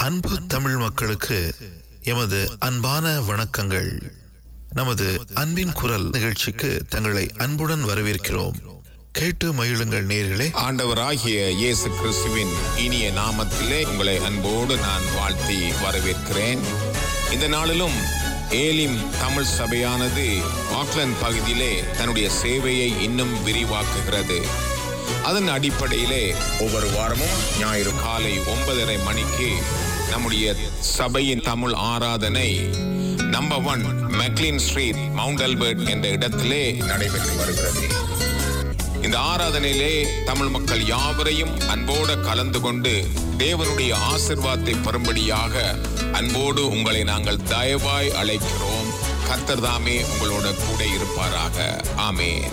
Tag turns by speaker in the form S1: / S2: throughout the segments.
S1: அன்பு தமிழ் மக்களுக்கு எமது அன்பான வணக்கங்கள் நமது அன்பின் குரல் நிகழ்ச்சிக்கு தங்களை அன்புடன் வரவேற்கிறோம் கேட்டு மகிழுங்கள் நேர்களே
S2: ஆண்டவராகிய இயேசு கிறிஸ்துவின் இனிய நாமத்திலே உங்களை அன்போடு நான் வாழ்த்தி வரவேற்கிறேன் இந்த நாளிலும் ஏலிம் தமிழ் சபையானது ஆக்லண்ட் பகுதியிலே தன்னுடைய சேவையை இன்னும் விரிவாக்குகிறது அதன் அடிப்படையிலே ஒவ்வொரு வாரமும் ஞாயிறு காலை ஒன்பதரை மணிக்கு நம்முடைய சபையின் தமிழ் ஆராதனை number one Macklin street mount Albert என்ற இடத்திலே நடைபெற்று வருகிறது இந்த ஆராதனையிலே தமிழ் மக்கள் யாவரையும் அன்போடு கலந்து கொண்டு தேவனுடைய ஆசிர்வாதத்தை பெறும்படியாக அன்போடு உங்களை நாங்கள் தயவாய் அழைக்கிறோம் கர்த்தர் தாமே உங்களோட கூட இருப்பாராக ஆமென்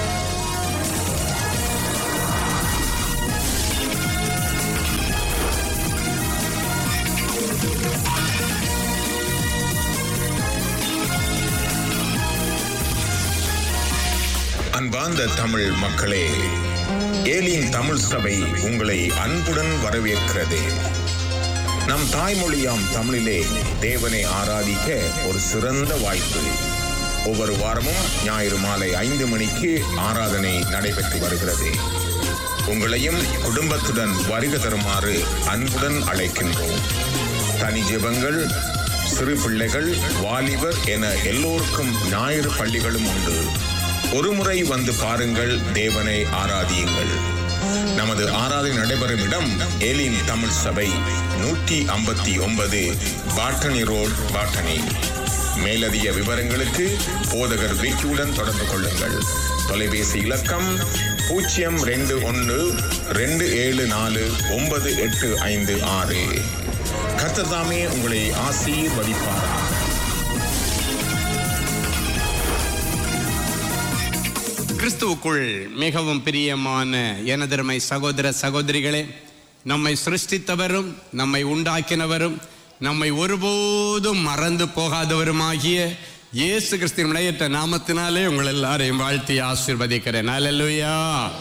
S2: அன்பார்ந்த தமிழ் மக்களே ஏலின் தமிழ் சபை உங்களை அன்புடன் வரவேற்கிறது நம் தாய்மொழியாம் தமிழிலே தேவனை ஆராதிக்க ஒரு சிறந்த வாய்ப்பு ஒவ்வொரு வாரமும் ஞாயிறு மாலை ஐந்து மணிக்கு ஆராதனை நடைபெற்று வருகிறது உங்களையும் குடும்பத்துடன் வருகை தருமாறு அன்புடன் அழைக்கின்றோம் தனி ஜெபங்கள் சிறு பிள்ளைகள் வாலிபர் என எல்லோருக்கும் ஞாயிறு பள்ளிகளும் உண்டு ஒருமுறை வந்து பாருங்கள் தேவனை ஆராதியுங்கள் நமது ஆராதனை நடைபெறும் இடம் ஏலின் தமிழ் சபை நூற்றி ஐம்பத்தி ஒன்பது பாட்டனி ரோட் பாட்டனி மேலதிக விவரங்களுக்கு போதகர் விக்கியுடன் தொடர்பு கொள்ளுங்கள் தொலைபேசி இலக்கம் பூஜ்ஜியம் ரெண்டு ஒன்று ரெண்டு ஏழு நாலு ஒன்பது எட்டு ஐந்து ஆறு கர்த்ததாமே உங்களை ஆசீர்வதிப்பாரா
S3: கிறிஸ்துவுக்குள் மிகவும் பிரியமான எனதருமை சகோதர சகோதரிகளே நம்மை சிருஷ்டித்தவரும் நம்மை உண்டாக்கினவரும் நம்மை ஒருபோதும் மறந்து போகாதவருமாகிய இயேசு கிறிஸ்துவின் விளையற்ற நாமத்தினாலே உங்கள் எல்லாரையும் வாழ்த்தி ஆசீர்வதிக்கிறேன் அல்லேலூயா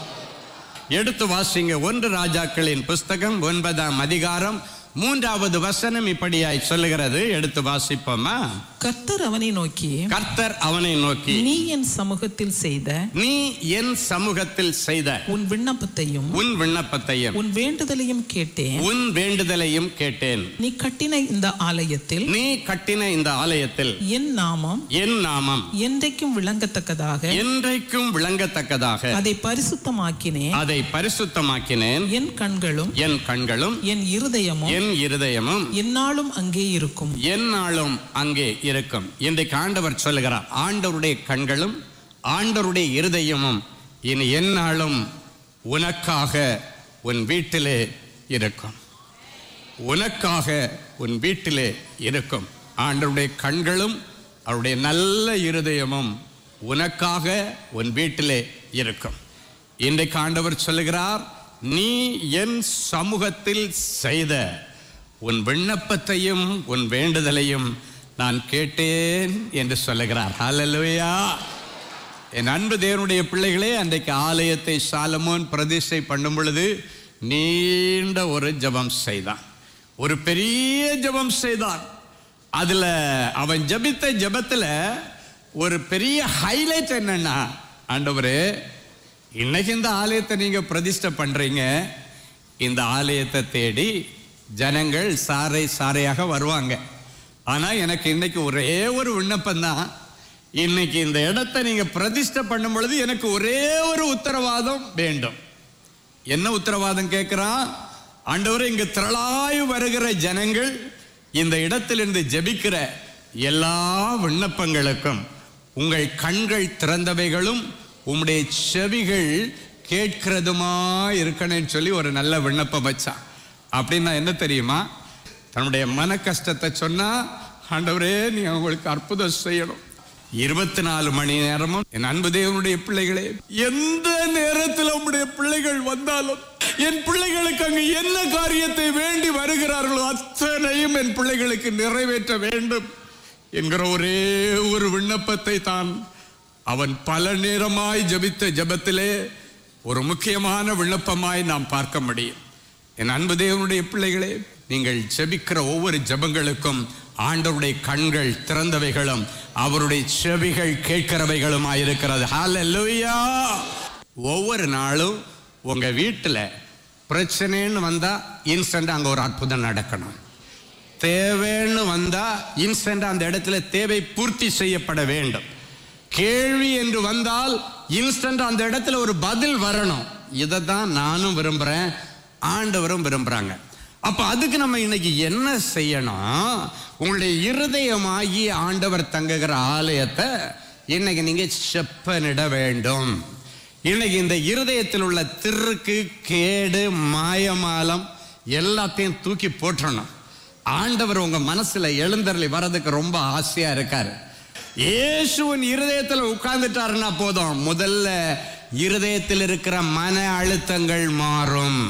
S3: எடுத்து வாசிங்க ஒன்று ராஜாக்களின் புஸ்தகம் ஒன்பதாம் அதிகாரம் மூன்றாவது வசனம் இப்படியாய் சொல்லுகிறது எடுத்து வாசிப்போமா
S4: கர்த்தர் அவனை நோக்கி
S3: கர்த்தர் அவனை நோக்கி
S4: நீ என் சமூகத்தில் செய்த
S3: நீ என் சமூகத்தில் செய்த
S4: உன் விண்ணப்பத்தையும்
S3: உன் விண்ணப்பத்தையும்
S4: உன் வேண்டுதலையும் கேட்டேன்
S3: உன் வேண்டுதலையும் கேட்டேன்
S4: நீ கட்டின இந்த ஆலயத்தில்
S3: நீ கட்டின இந்த ஆலயத்தில்
S4: என் நாமம்
S3: என் நாமம்
S4: என்றைக்கும் விளங்கத்தக்கதாக
S3: என்றைக்கும் விளங்கத்தக்கதாக
S4: அதை பரிசுத்தமாக்கினேன்
S3: அதை பரிசுத்தமாக்கினேன்
S4: என் கண்களும்
S3: என் கண்களும்
S4: என் இருதயமும்
S3: என் இருதயமும்
S4: என்னாலும் அங்கே இருக்கும்
S3: எந்நாளும் அங்கே இருக்கும் இன்றைக்கு ஆண்டவர் சொல்லுகிறார் ஆண்டவருடைய கண்களும் ஆண்டவருடைய இருதயமும் இனி எந்நாளும் உனக்காக உன் வீட்டிலே இருக்கும் உனக்காக உன் வீட்டிலே இருக்கும் ஆண்டவருடைய கண்களும் அவருடைய நல்ல இருதயமும் உனக்காக உன் வீட்டிலே இருக்கும் இன்றைக்கு ஆண்டவர் சொல்லுகிறார் நீ என் சமூகத்தில் செய்த உன் விண்ணப்பத்தையும் உன் வேண்டுதலையும் நான் கேட்டேன் என்று சொல்லுகிறார் ஹalleluya என் அன்பு தேவனுடைய பிள்ளைகளே அன்றைக்கு ஆலயத்தை சாலமோன் பிரதிஷ்டை பண்ணும் பொழுது நீண்ட ஒரு ஜெபம் செய்தான் ஒரு பெரிய ஜெபம் செய்தான் அதுல அவன் ஜெபித்த ஜெபத்துல ஒரு பெரிய ஹைலைட் என்னன்னா ஆண்டவரே இன்னைக்கு இந்த ஆலயத்தை நீங்க பிரதிஷ்டை பண்றீங்க இந்த ஆலயத்தை தேடி ஜனங்கள் சாறை சாறையாக வருவாங்க ஆனா எனக்கு இன்னைக்கு ஒரே ஒரு விண்ணப்பம் தான் இன்னைக்கு இந்த இடத்தை நீங்க பிரதிஷ்டை பண்ணும் பொழுது எனக்கு ஒரே ஒரு உத்தரவாதம் வேண்டும் என்ன உத்தரவாதம் கேட்கிறான் ஆண்டவரே இங்க திரளாய் வருகிற ஜனங்கள் இந்த இடத்திலிருந்து ஜெபிக்கிற எல்லா விண்ணப்பங்களுக்கும் உங்கள் கண்கள் திறந்தவைகளும் உம்முடைய செவிகள் கேட்கிறதுமா இருக்கணும்னு சொல்லி ஒரு நல்ல விண்ணப்பம் வச்சான் அப்படின்னா என்ன தெரியுமா தன்னுடைய மன கஷ்டத்தை சொன்னா ஆண்டவரே நீ அவங்களுக்கு அற்புதம் செய்யணும் இருபத்தி நாலு மணி நேரமும் என் அன்பு தேவனுடைய பிள்ளைகளே எந்த நேரத்தில் உம்முடைய பிள்ளைகள் வந்தாலும் என் பிள்ளைகளுக்கு அங்கு என்ன காரியத்தை வேண்டி வருகிறார்களோ அத்தனையும் என் பிள்ளைகளுக்கு நிறைவேற்ற வேண்டும் என்கிற ஒரே ஒரு விண்ணப்பத்தை தான் அவன் பல நேரமாய் ஜெபித்த ஜெபத்திலே ஒரு முக்கியமான விண்ணப்பமாய் நாம் பார்க்க முடியும் என் அன்பு தேவனுடைய பிள்ளைகளே நீங்கள் ஜெபிக்கிற ஒவ்வொரு ஜெபங்களுக்கும் ஆண்டவருடைய கண்கள் திறந்தவைகளும் அவருடைய செவிகள் கேட்கிறவைகளுமாயிருக்கிறது ஹalleluya ஒவ்வொரு நாளும் உங்க வீட்டில் பிரச்சனைன்னு வந்தா இன்ஸ்டன்ட் அங்க ஒரு அற்புதம் நடக்கணும் தேவைன்னு வந்தா இன்ஸ்டன்ட் அந்த இடத்துல தேவை பூர்த்தி செய்யப்பட வேண்டும் கேள்வி என்று வந்தால் இன்ஸ்டன்ட் அந்த இடத்துல ஒரு பதில் வரணும் இதை தான் நானும் விரும்புறேன் ஆண்டவரும் விரும்புறாங்க அப்ப அதுக்கு நம்ம இன்னைக்கு என்ன செய்யணும் உங்களுடைய இருதயமாகி ஆண்டவர் தங்குகிற ஆலயத்தை இன்னைக்கு நீங்க செப்பனிட வேண்டும் இன்னைக்கு இந்த இருதயத்தில் உள்ள திருக்கு கேடு மாயமாலம் எல்லாத்தையும் தூக்கி போட்டுறணும் ஆண்டவர் உங்க மனசுல எழுந்தருளி வர்றதுக்கு ரொம்ப ஆசையா இருக்காரு இயேசுவின் இருதயத்துல உட்கார்ந்துட்டாருன்னா போதும் முதல்ல இருதயத்தில் இருக்கிற மன அழுத்தங்கள் மாறும்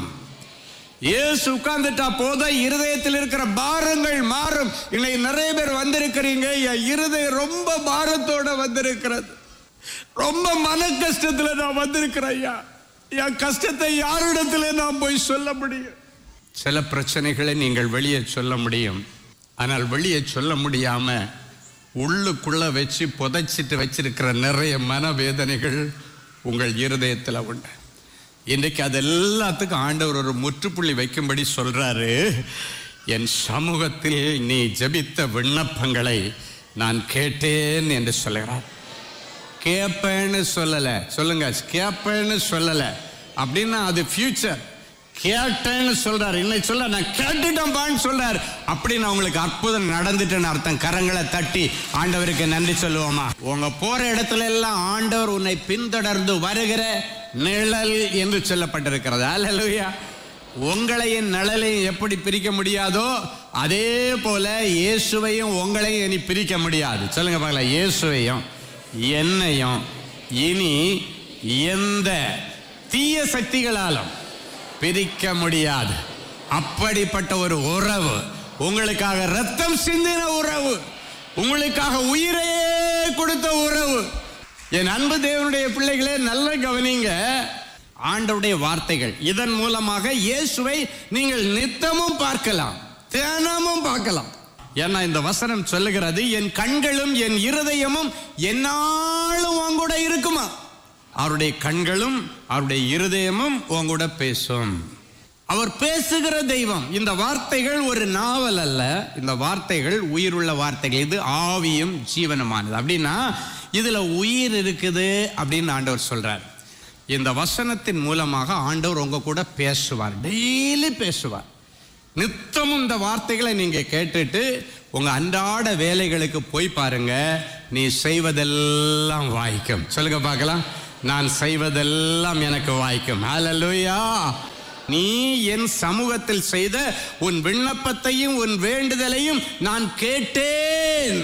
S3: இயேசு உட்கார்ந்துட்டா போதும் இருதயத்தில் இருக்கிற பாரங்கள் மாறும் இன்னைக்கு நிறைய பேர் வந்திருக்கிறீங்க என் இருதயம் ரொம்ப பாரத்தோட வந்திருக்கிறது ரொம்ப மன கஷ்டத்துல நான் வந்திருக்கிறேன் ஐயா என் கஷ்டத்தை யாரிடத்துல நான் போய் சொல்ல முடியும் சில பிரச்சனைகளை நீங்கள் வெளியே சொல்ல முடியும் ஆனால் வெளியே சொல்ல முடியாம உள்ளுக்குள்ள வச்சு புதைச்சிட்டு வச்சிருக்கிற நிறைய மனவேதனைகள் உங்கள் இருதயத்தில் உண்டு இன்றைக்கு அது எல்லாத்துக்கும் ஆண்டவர் ஒரு முற்றுப்புள்ளி வைக்கும்படி சொல்றாரு என் சமூகத்தில் நீ ஜெபித்த விண்ணப்பங்களை நான் கேட்டேன் என்று சொல்லுகிறார் கேட்பேன்னு சொல்லலை சொல்லுங்க கேட்பேன்னு சொல்லலை அப்படின்னா அது ஃபியூச்சர் கேட்டேன்னு சொல்றாரு இன்னைக்கு சொல்ல நான் கேட்டுட்டேன்பான்னு சொல்றாரு அப்படின்னு அவங்களுக்கு அற்புதம் நடந்துட்டுன்னு அர்த்தம் கரங்களை தட்டி ஆண்டவருக்கு நன்றி சொல்லுவோமா உங்க போற இடத்துல எல்லாம் ஆண்டவர் உன்னை பின்தொடர்ந்து வருகிற நிழல் என்று சொல்லப்பட்டிருக்கிறது அல்லேலூயா உங்களையும் நிழலையும் எப்படி பிரிக்க முடியாதோ அதே போல இயேசுவையும் உங்களையும் இனி பிரிக்க முடியாது சொல்லுங்க பார்க்கலாம் இயேசுவையும் என்னையும் இனி எந்த தீய சக்திகளாலும் பிரிக்க முடியாது அப்படிப்பட்ட ஒரு உறவு உங்களுக்காக ரத்தம் சிந்தின உறவு உங்களுக்காக உயிரையே கொடுத்த உறவு என் அன்பு தேவனுடைய பிள்ளைகளே நல்ல கவனிங்க ஆண்டவுடைய வார்த்தைகள் இதன் மூலமாக இயேசுவை நீங்கள் நித்தமும் பார்க்கலாம் தினமும் பார்க்கலாம் ஏன்னா இந்த வசனம் சொல்லுகிறது என் கண்களும் என் இருதயமும் என்னாலும் உன் கூட இருக்குமா அவருடைய கண்களும் அவருடைய இருதயமும் உங்கூட பேசும் அவர் பேசுகிற தெய்வம் இந்த வார்த்தைகள் ஒரு நாவல் அல்ல இந்த வார்த்தைகள் உயிருள்ள வார்த்தைகள் இது ஆவியும் ஜீவனமானது அப்படின்னா இதுல உயிர் இருக்குது அப்படின்னு ஆண்டவர் சொல்றார் இந்த வசனத்தின் மூலமாக ஆண்டவர் உங்க கூட பேசுவார் டெய்லி பேசுவார் நித்தமும் இந்த வார்த்தைகளை நீங்க கேட்டுட்டு உங்க அன்றாட வேலைகளுக்கு போய் பாருங்க நீ செய்வதெல்லாம் வாய்க்கும் சொல்லுங்க பார்க்கலாம் நான் செய்வதெல்லாம் எனக்கு வாய்க்கும் ஹalleluya நீ என் சமூகத்தில் செய்த உன் விண்ணப்பத்தையும் உன் வேண்டுதலையும் நான் கேட்டேன்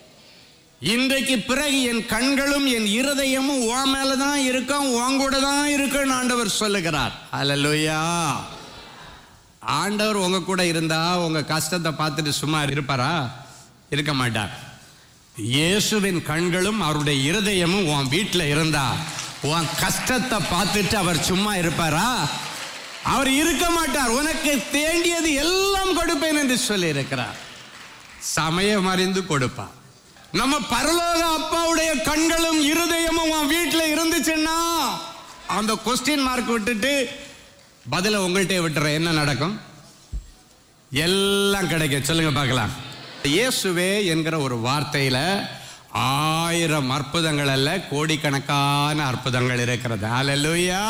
S3: இன்றைக்கு பிறகு என் கண்களும் என் இருதயமும் உன் மேல தான் இருக்கும் உன் கூட தான் இருக்குன்னு ஆண்டவர் சொல்லுகிறார் ஹalleluya ஆண்டவர் உங்க கூட இருந்தா உங்க கஷ்டத்தை பார்த்துட்டு சும்மா இருப்பாரா இருக்க மாட்டார் இயேசுவின் கண்களும் அவருடைய இருதயமும் உன் வீட்டில் இருந்தா உன் கஷ்டத்தை பார்த்துட்டு அவர் சும்மா இருப்பாரா அவர் இருக்க மாட்டார் உனக்கு தேண்டியது எல்லாம் கொடுப்பேன் என்று சொல்லி இருக்கிறார் சமயம் அறிந்து கொடுப்பார் நம்ம பரலோக அப்பாவுடைய கண்களும் இருதயமும் உன் வீட்டில் இருந்துச்சுன்னா அந்த கொஸ்டின் மார்க் விட்டுட்டு பதில உங்கள்கிட்ட விட்டுற என்ன நடக்கும் எல்லாம் கிடைக்கும் சொல்லுங்க பார்க்கலாம் இயேசுவே என்கிற ஒரு வார்த்தையில ஆயிரம் அற்புதங்கள் அல்ல கோடிக்கணக்கான அற்புதங்கள் இருக்கிறது அல்லேலூயா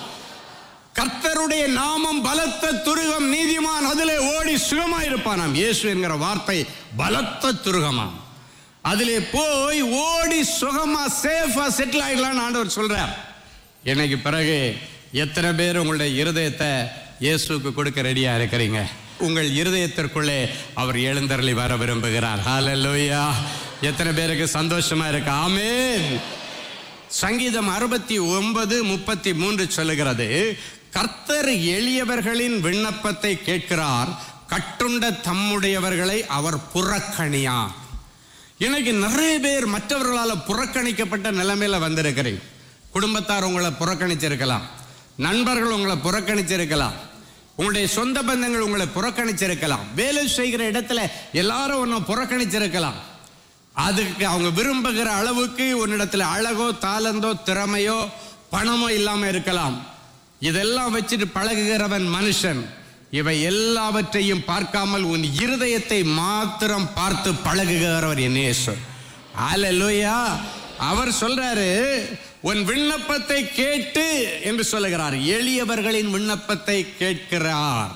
S3: கர்த்தருடைய நாமம் பலத்த துருகம் நீதிமான் அதிலே ஓடி சுகமாயிருப்பானாம் இயேசு என்கிற வார்த்தை பலத்த துருகமாம் அதிலே போய் ஓடி சுகமா சேஃபா செட்டில் ஆயிடலாம்னு ஆண்டவர் சொல்றார் இன்னைக்கு பிறகு எத்தனை பேர் உங்களுடைய இருதயத்தை இயேசுக்கு கொடுக்க ரெடியா இருக்கிறீங்க உங்கள் இருதயத்திற்குள்ளே அவர் எழுந்தருளி வர விரும்புகிறார் ஹalleluya எத்தனை பேருக்கு சந்தோஷமா இருக்கு ஆமென் சங்கீதம் அறுபத்தி ஒன்பது முப்பத்தி மூன்று சொல்லுகிறது கர்த்தர் எளியவர்களின் விண்ணப்பத்தை கேட்கிறார் கட்டுண்ட தம்முடையவர்களை அவர் புறக்கணியார் இன்னைக்கு நிறைய பேர் மற்றவர்களால் புறக்கணிக்கப்பட்ட நிலைமையில வந்திருக்கிறீங்க குடும்பத்தார் உங்களை புறக்கணிச்சிருக்கலாம் நண்பர்கள் உங்களை புறக்கணிச்சிருக்கலாம் உங்களுடைய சொந்த பந்தங்கள் உங்களை புறக்கணிச்சிருக்கலாம் வேலை செய்கிற இடத்துல எல்லாரும் உன்னை புறக்கணிச்சிருக்கலாம் அதுக்கு அவங்க விரும்புகிற அளவுக்கு உன்னிடத்துல அழகோ தாளந்தோ திறமையோ பணமோ இல்லாம இருக்கலாம் இதெல்லாம் வச்சுட்டு பழகுகிறவன் மனுஷன் இவை எல்லாவற்றையும் பார்க்காமல் உன் இருதயத்தை மாத்திரம் பார்த்து பழகுகிறவர் என் இயேசு அல்லேலூயா அவர் சொல்றாரு உன் விண்ணப்பத்தை கேட்டு என்று சொல்லுகிறார் எளியவர்களின் விண்ணப்பத்தை கேட்கிறார்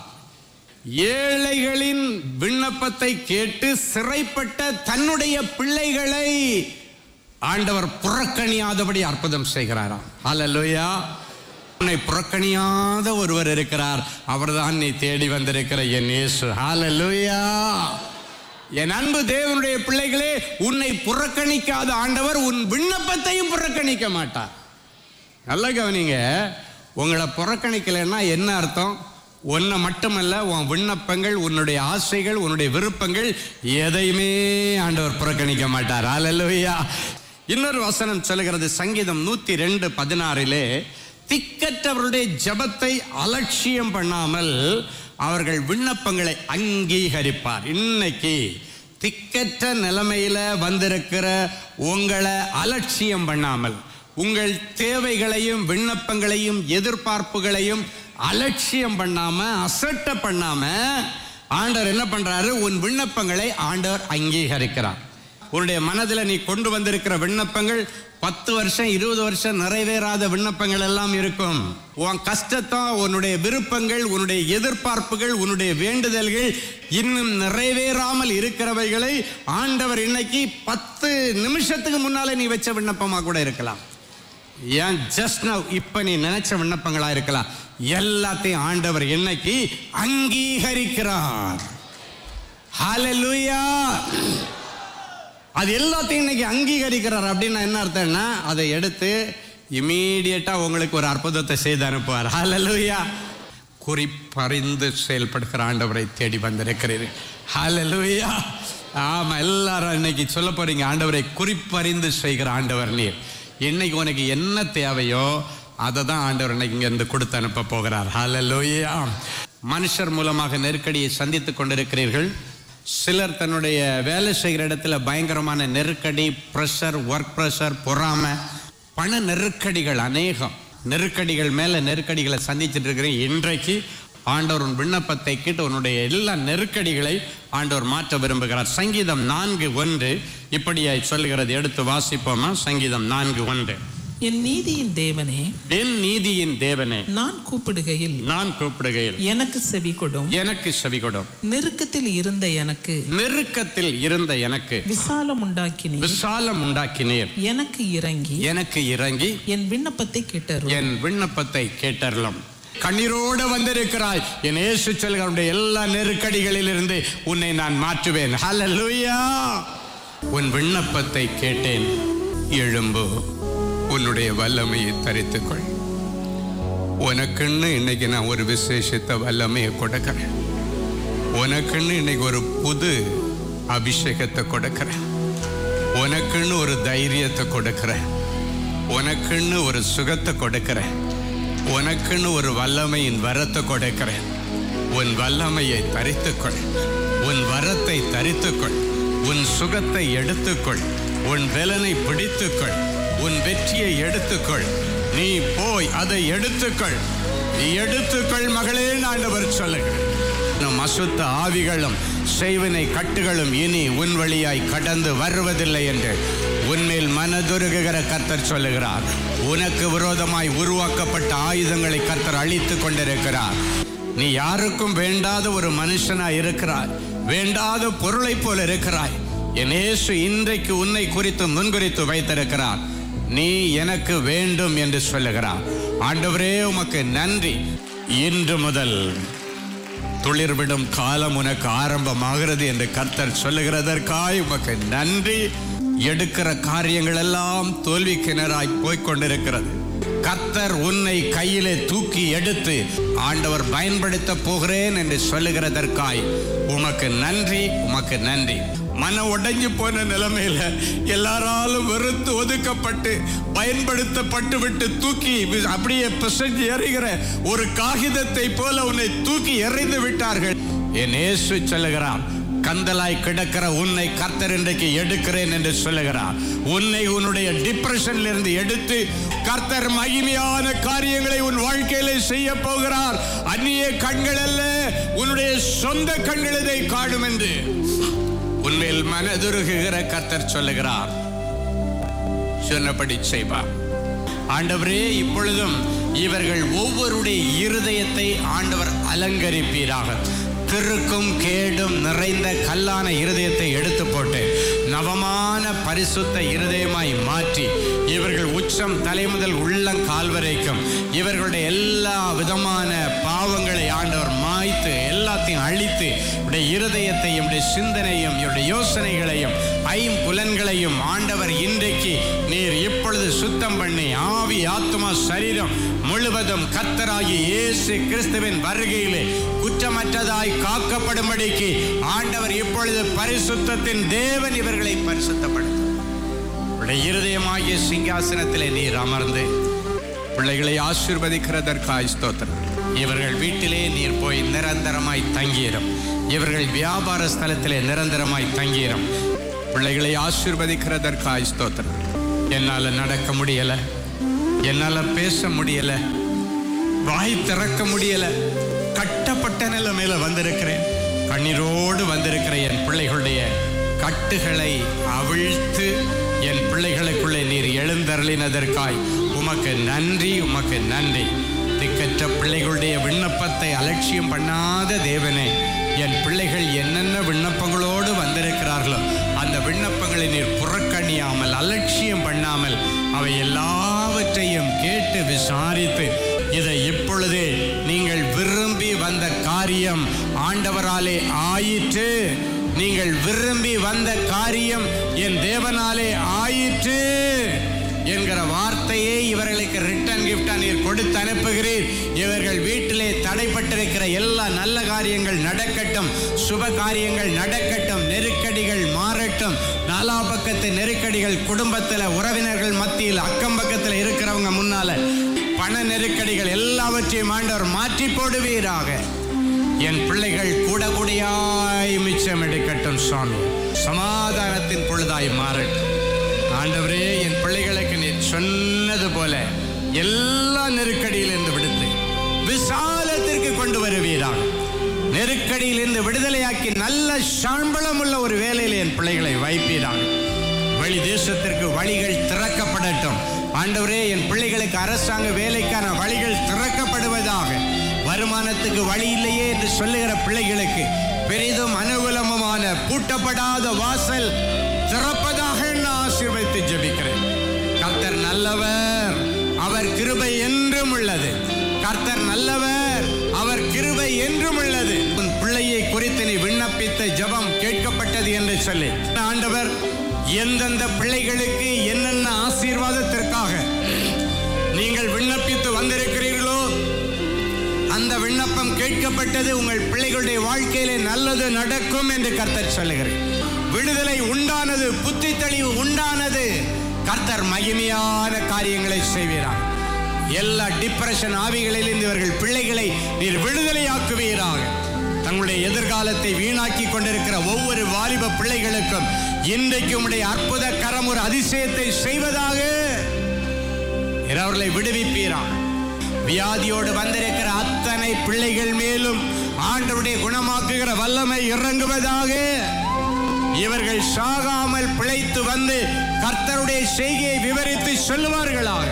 S3: ஏழைகளின் விண்ணப்பத்தை கேட்டு சிறைப்பட்ட தன்னுடைய பிள்ளைகளை ஆண்டவர் புறக்கணியாதபடி அற்புதம் செய்கிறாராம் அல்லேலூயா உன்னை புறக்கணியாத ஒருவர் இருக்கிறார் அவர்தான் நீ தேடி வந்திருக்கிற என் இயேசு ஹalleluya என் அன்பு தேவனுடைய பிள்ளைகளே உன்னை புறக்கணிக்காத ஆண்டவர் உன் விண்ணப்பத்தையும் புறக்கணிக்க மாட்டார் நல்லா கவனிங்க உங்களை புறக்கணிக்கலைன்னா என்ன அர்த்தம் உன்னை மட்டுமல்ல உன் விண்ணப்பங்கள் உன்னுடைய ஆசைகள் உன்னுடைய விருப்பங்கள் எதையுமே ஆண்டவர் புறக்கணிக்க மாட்டார் அல்லேலூயா இன்னொரு வசனம் சொல்லுகிறது சங்கீதம் நூத்தி ரெண்டு பதினாறிலே திக்கற்றவருடைய ஜெபத்தை அலட்சியம் பண்ணாமல் அவர்கள் விண்ணப்பங்களை அங்கீகரிப்பார் இன்னைக்கு திக்கற்ற நிலைமையில வந்திருக்கிற உங்களை அலட்சியம் பண்ணாமல் உங்கள் தேவைகளையும் விண்ணப்பங்களையும் எதிர்பார்ப்புகளையும் அலட்சியம் பண்ணாம அசட்ட பண்ணாம ஆண்டவர் என்ன பண்றாரு உன் விண்ணப்பங்களை ஆண்டவர் அங்கீகரிக்கிறார் உன்னுடைய மனதில் நீ கொண்டு வந்திருக்கிற விண்ணப்பங்கள் பத்து வருஷம் இருபது வருஷம் நிறைவேறாத விண்ணப்பங்கள் எல்லாம் இருக்கும் உன் கஷ்டத்தை உன்னுடைய விருப்பங்கள் உன்னுடைய எதிர்பார்ப்புகள் உன்னுடைய வேண்டுதல்கள் இன்னும் நிறைவேறாமல் இருக்கிறவைகளை ஆண்டவர் இன்னைக்கு பத்து நிமிஷத்துக்கு முன்னாலே நீ வச்ச விண்ணப்பமா கூட இருக்கலாம் ஏன் ஜஸ்ட் நவ் இப்ப நீ நினைச்ச விண்ணப்பங்களா இருக்கலாம் எல்லாத்தையும் ஆண்டவர் என்னைக்கு அங்கீகரிக்கிறார் ஹalleluya அது எல்லாத்தையும் இன்னைக்கு அங்கீகரிக்கிறார் அப்படின்னா என்ன அர்த்தம்னா அதை எடுத்து இமீடியட்டா உங்களுக்கு ஒரு அற்புதத்தை செய்து அனுப்புவார் ஹalleluya குறிப்பறிந்து செயல்படுகிற ஆண்டவரை தேடி வந்திருக்கிறீர்கள் ஹalleluya ஆமா எல்லாரும் இன்னைக்கு சொல்ல போறீங்க ஆண்டவரை குறிப்பறிந்து செய்கிற ஆண்டவர் நீர் இன்னைக்கு உனக்கு என்ன தேவையோ அதை தான் ஆண்டவர் இன்னைக்கு இங்க இருந்து கொடுத்து அனுப்ப போகிறார் ஹalleluya மனுஷர் மூலமாக நெருக்கடியை சந்தித்துக் கொண்டிருக்கிறீர்கள் சிலர் தன்னுடைய வேலை செய்கிற இடத்துல பயங்கரமான நெருக்கடி ப்ரெஷர் ஒர்க் ப்ரெஷர் பொறாமை பண நெருக்கடிகள் அநேகம் நெருக்கடிகள் மேல நெருக்கடிகளை சந்திச்சுட்டு இருக்கிறேன் இன்றைக்கு ஆண்டவர் உன் விண்ணப்பத்தை கேட்டு உன்னுடைய எல்லா நெருக்கடிகளை ஆண்டவர் மாற்ற விரும்புகிறார் சங்கீதம் நான்கு ஒன்று இப்படியாய் சொல்லுகிறது எடுத்து வாசிப்போமா சங்கீதம் நான்கு ஒன்று
S4: என் நீதியின் தேவனே
S3: என் நீதியின் தேவனே
S4: நான் கூப்பிடுகையில்
S3: நான் கூப்பிடுகையில்
S4: எனக்கு செவி கொடும்
S3: எனக்கு செவிகொடும்
S4: நெருக்கத்தில் இருந்த எனக்கு
S3: நெருக்கத்தில் இருந்த எனக்கு
S4: விசாலம் உண்டாக்கினேன்
S3: விசாலம் உண்டாக்கினீர்
S4: எனக்கு இறங்கி
S3: எனக்கு இறங்கி
S4: என் விண்ணப்பத்தை கேட்டரும்
S3: என் விண்ணப்பத்தை கேட்டறலும் கண்ணீரோடு வந்திருக்கிறாய் என் இயேசு செல்களுடைய எல்லா நெருக்கடிகளிலிருந்து உன்னை நான் மாற்றுவேன் ஹalleluya உன் விண்ணப்பத்தை கேட்டேன் எழும்பு உன்னுடைய வல்லமையை தரித்துக்கொள் உனக்குன்னு இன்னைக்கு நான் ஒரு விசேஷத்த வல்லமையை கொடுக்கிறேன் உனக்குன்னு இன்னைக்கு ஒரு புது அபிஷேகத்தை கொடுக்கிறேன் உனக்குன்னு ஒரு தைரியத்தை கொடுக்கிறேன் உனக்குன்னு ஒரு சுகத்தை கொடுக்கிறேன் உனக்குன்னு ஒரு வல்லமையின் வரத்தை கொடுக்கிறேன் உன் வல்லமையை தரித்துக்கொள் உன் வரத்தை தரித்துக்கொள் உன் சுகத்தை எடுத்துக்கொள் உன் பலனை பிடித்துக்கொள் உன் வெற்றியை எடுத்துக்கொள் நீ போய் அதை எடுத்துக்கொள் நீ எடுத்துக்கொள் மகளே ஆண்டவர் சொல்லுகிறேன் நம் அசுத்த ஆவிகளும் செய்வினை கட்டுகளும் இனி உன் வழியாய் கடந்து வருவதில்லை என்று உன்மேல் மனதுருகுகிற கர்த்தர் சொல்லுகிறார் உனக்கு விரோதமாய் உருவாக்கப்பட்ட ஆயுதங்களை கர்த்தர் அழித்துக் கொண்டிருக்கிறார் நீ யாருக்கும் வேண்டாத ஒரு மனுஷனாய் இருக்கிறாய் வேண்டாத பொருளைப் போல இருக்கிறாய் என் இயேசு இன்றைக்கு உன்னை குறித்து முன்குறித்து வைத்திருக்கிறார் நீ எனக்கு வேண்டும் என்று சொல்லுகிறார் ஆண்டவரே உமக்கு நன்றி இன்று முதல் துளிர்விடும் காலம் உனக்கு ஆரம்பமாகிறது என்று கர்த்தர் சொல்லுகிறதற்காய் உமக்கு நன்றி எடுக்கிற காரியங்கள் எல்லாம் தோல்வி கிணறாய் போய்க் கொண்டிருக்கிறது கர்த்தர் உன்னை கையிலே தூக்கி எடுத்து ஆண்டவர் பயன்படுத்த போகிறேன் என்று சொல்லுகிறதற்காய் உமக்கு நன்றி உமக்கு நன்றி மன உடைஞ்சு போன நிலைமையில எல்லாராலும் வெறுத்து ஒதுக்கப்பட்டு பயன்படுத்தப்பட்டு விட்டு தூக்கி வி- அப்படியே பிசைஞ்சு எறிகிற ஒரு காகிதத்தை போல உன்னை தூக்கி எறிந்து விட்டார்கள் என் இயேசு சொல்லுகிறார் கந்தலாய் கிடக்கிற உன்னை கர்த்தர் இன்றைக்கு எடுக்கிறேன் என்று சொல்லுகிறார் உன்னை உன்னுடைய டிப்ரெஷன்ல இருந்து எடுத்து கர்த்தர் மகிமையான காரியங்களை உன் வாழ்க்கையில செய்ய போகிறார் அந்நிய கண்கள் அல்ல உன்னுடைய சொந்த கண்கள் இதை காணும் என்று உன்மேல் மனதுருகுகிற கர்த்தர் சொல்லுகிறார் சொன்னபடி செய்வார் ஆண்டவரே இப்பொழுதும் இவர்கள் ஒவ்வொருடைய இருதயத்தை ஆண்டவர் அலங்கரிப்பீராக திருக்கும் கேடும் நிறைந்த கல்லான இருதயத்தை எடுத்து போட்டு நவமான பரிசுத்த இருதயமாய் மாற்றி இவர்கள் உச்சம் தலை முதல் உள்ளம் கால் வரைக்கும் இவர்களுடைய எல்லா விதமான பாவங்களை ஆண்டவர் மாய்த்து எல்லாத்தையும் அழித்து இவருடைய இருதயத்தையும் இவருடைய சிந்தனையும் இவருடைய யோசனைகளையும் ஐம்புலன்களையும் ஆண்டவர் இன்றைக்கு நீர் இப்பொழுது சுத்தம் பண்ணி ஆவி ஆத்மா சரீரம் முழுவதும் கத்தராகி இயேசு கிறிஸ்துவின் வருகையிலே குற்றமற்றதாய் காக்கப்படும்படிக்கு ஆண்டவர் இப்பொழுது பரிசுத்தத்தின் தேவன் இவர்களை பரிசுத்தப்படுத்தும் உடைய இருதயமாகிய சிங்காசனத்திலே நீர் அமர்ந்து பிள்ளைகளை ஆசீர்வதிக்கிறதற்காய் ஸ்தோத்திரம் இவர்கள் வீட்டிலே நீர் போய் நிரந்தரமாய் தங்கியிரும் இவர்கள் வியாபார ஸ்தலத்திலே நிரந்தரமாய் தங்கியிரும் பிள்ளைகளை ஆசீர்வதிக்கிறதற்காய் ஸ்தோத்திரம் என்னால நடக்க முடியல என்னால பேச முடியல வாய் திறக்க முடியல கட்டப்பட்ட நிலைமையில வந்திருக்கிறேன் கண்ணீரோடு வந்திருக்கிற என் பிள்ளைகளுடைய கட்டுகளை அவிழ்த்து என் பிள்ளைகளுக்குள்ளே நீர் எழுந்தருளினதற்காய் உமக்கு நன்றி உமக்கு நன்றி திக்கற்ற பிள்ளைகளுடைய விண்ணப்பத்தை அலட்சியம் பண்ணாத தேவனே என் பிள்ளைகள் என்னென்ன விண்ணப்பங்களோடு வந்திருக்கிறார்களோ அந்த விண்ணப்பங்களை நீர் புறக்கணியாமல் அலட்சியம் பண்ணாமல் அவை எல்லாவற்றையும் கேட்டு விசாரித்து இதை இப்பொழுதே நீங்கள் விரும்பி வந்த காரியம் ஆண்டவராலே ஆயிற்று நீங்கள் விரும்பி வந்த காரியம் என் தேவனாலே ஆயிற்று என்கிற வார்த்தையை இவர்களுக்கு ரிட்டர்ன் கிஃப்டா நீர் கொடுத்து அனுப்புகிறீர் இவர்கள் வீட்டிலே தடைப்பட்டிருக்கிற எல்லா நல்ல காரியங்கள் நடக்கட்டும் சுப காரியங்கள் நடக்கட்டும் நெருக்கடிகள் மாறட்டும் நாலா பக்கத்து நெருக்கடிகள் குடும்பத்தில் உறவினர்கள் மத்தியில் அக்கம் பக்கத்தில் இருக்கிறவங்க முன்னால பண நெருக்கடிகள் எல்லாவற்றையும் ஆண்டவர் மாற்றி போடுவீராக என் பிள்ளைகள் கூட கூடியாய் மிச்சம் எடுக்கட்டும் சுவாமி சமாதானத்தின் பொழுதாய் மாறட்டும் ஆண்டவரே என் பிள்ளைகளுக்கு நீர் சொன்னது போல எல்லா நெருக்கடியிலிருந்து விடுத்து விசாலத்திற்கு கொண்டு வருவீராக நெருக்கடியிலிருந்து விடுதலையாக்கி நல்ல சம்பளம் உள்ள ஒரு வேலையில் என் பிள்ளைகளை வைப்பீராக வெளி தேசத்திற்கு வழிகள் திறக்கப்படட்டும் ஆண்டவரே என் பிள்ளைகளுக்கு அரசாங்க வேலைக்கான வழிகள் திறக்கப்படுவதாக வருமானத்துக்கு வழி இல்லையே என்று சொல்லுகிற பிள்ளைகளுக்கு பெரிதும் அனுகூலமுமான பூட்டப்படாத வாசல் திறப்பதாக நான் ஆசீர்வதித்து ஜெபிக்கிறேன் கர்த்தர் நல்லவர் அவர் கிருபை என்றும் உள்ளது கர்த்தர் நல்லவர் அவர் கிருபை என்றும் உள்ளது உன் பிள்ளையை குறித்து நீ விண்ணப்பித்த ஜெபம் கேட்கப்பட்டது என்று சொல்லி ஆண்டவர் எந்தெந்த பிள்ளைகளுக்கு என்னென்ன ஆசீர்வாதத்திற்காக நீங்கள் விண்ணப்பித்து வந்திருக்கிறீர்களோ அந்த விண்ணப்பம் கேட்கப்பட்டது உங்கள் பிள்ளைகளுடைய வாழ்க்கையிலே நல்லது நடக்கும் என்று கர்த்தர் சொல்லுகிறேன் விடுதலை உண்டானது புத்தி தெளிவு உண்டானது கர்த்தர் மகிமையான காரியங்களை செய்வீராக எல்லா டிப்ரெஷன் ஆவிகளிலிருந்து இவர்கள் பிள்ளைகளை நீர் விடுதலையாக்குவீராக தங்களுடைய எதிர்காலத்தை வீணாக்கி கொண்டிருக்கிற ஒவ்வொரு வாலிப பிள்ளைகளுக்கும் இன்றைக்கு உம்முடைய அற்புத கரம் ஒரு அதிசயத்தை செய்வதாக நீர் அவர்களை விடுவிப்பீராக வியாதியோடு வந்திருக்கிற அத்தனை பிள்ளைகள் மேலும் ஆண்டவருடைய குணமாக்குகிற வல்லமை இறங்குவதாக இவர்கள் சாகாமல் பிழைத்து வந்து கர்த்தருடைய செய்கையை விவரித்து சொல்லுவார்களாக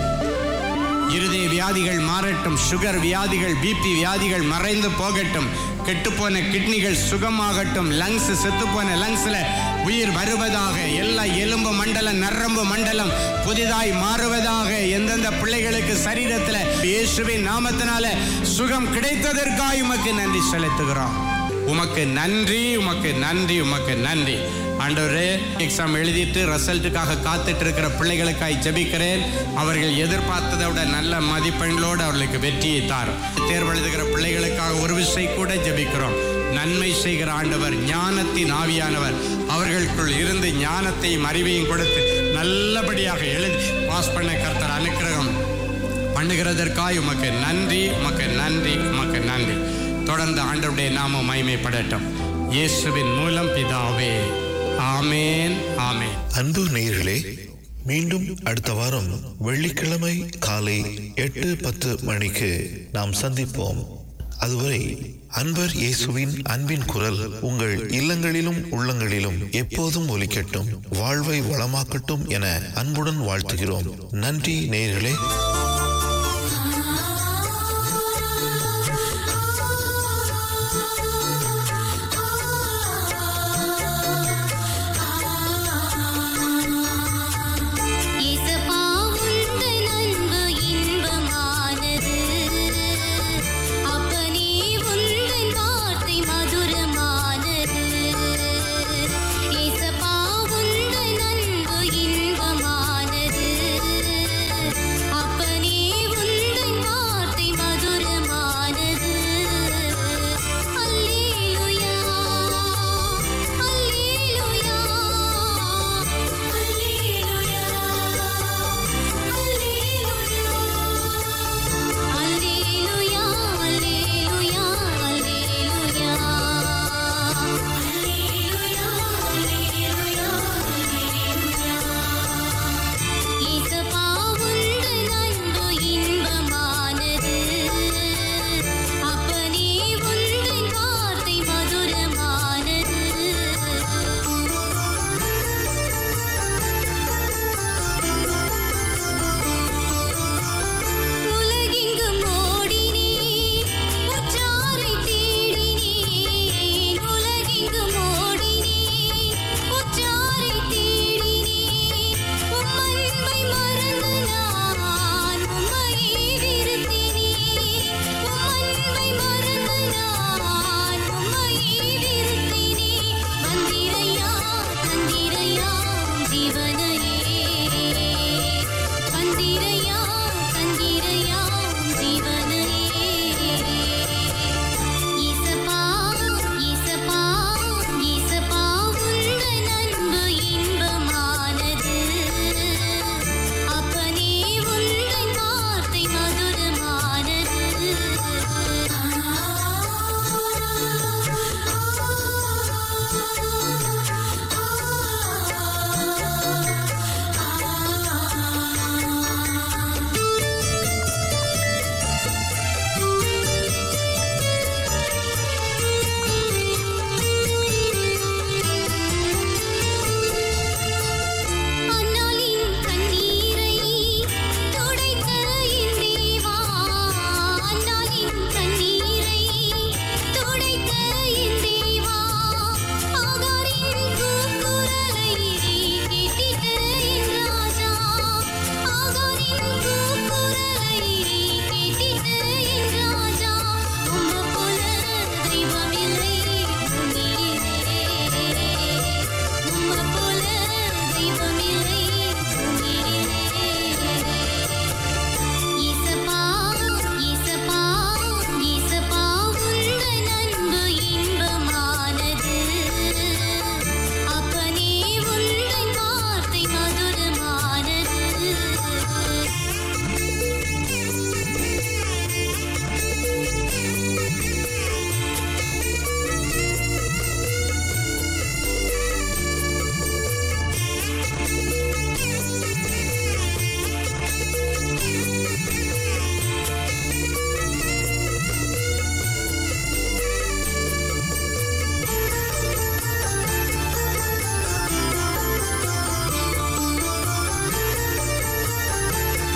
S3: இருதய வியாதிகள் மாறட்டும் சுகர் வியாதிகள் பிபி வியாதிகள் மறைந்து போகட்டும் கெட்டுப்போன கிட்னிகள் சுகமாகட்டும் லங்ஸ் செத்துப்போன லங்ஸ்ல உயிர் வருவதாக எல்லா எலும்பு மண்டலம் நரம்பு மண்டலம் புதிதாய் மாறுவதாக எந்தெந்த பிள்ளைகளுக்கு சரீரத்தில் இயேசுவின் நாமத்தினால சுகம் கிடைத்ததற்காக உமக்கு நன்றி செலுத்துகிறோம் உமக்கு நன்றி உமக்கு நன்றி உமக்கு நன்றி ஆண்டவரே எக்ஸாம் எழுதிட்டு ரிசல்ட்டுக்காக காத்துட்டு இருக்கிற பிள்ளைகளுக்காய் ஜெபிக்கிறேன் அவர்கள் எதிர்பார்த்ததை விட நல்ல மதிப்பெண்களோடு அவர்களுக்கு வெற்றியை தாரும் தேர்வு எழுதுகிற பிள்ளைகளுக்காக ஒரு விஷயம் கூட ஜெபிக்கிறோம் நன்மை செய்கிற ஆண்டவர் ஞானத்தின் ஆவியானவர் அவர்களுக்குள் இருந்து ஞானத்தையும் அறிவையும் கொடுத்து நல்லபடியாக எழுதி பாஸ் பண்ண கர்த்தர் அனுக்கிரகம் பண்ணுகிறதற்காய் உமக்கு நன்றி உமக்கு நன்றி உமக்கு நன்றி தொடர்ந்து ஆண்டவருடைய நாமம் மகிமைப்படட்டும் இயேசுவின் மூலம் பிதாவே ஆமேன் ஆமேன்
S1: அன்பு நேயர்களே மீண்டும் அடுத்த வாரம் வெள்ளிக்கிழமை காலை எட்டு பத்து மணிக்கு நாம் சந்திப்போம் அதுவரை அன்பர் இயேசுவின் அன்பின் குரல் உங்கள் இல்லங்களிலும் உள்ளங்களிலும் எப்போதும் ஒலிக்கட்டும் வாழ்வை வளமாக்கட்டும் என அன்புடன் வாழ்த்துகிறோம் நன்றி நேயர்களே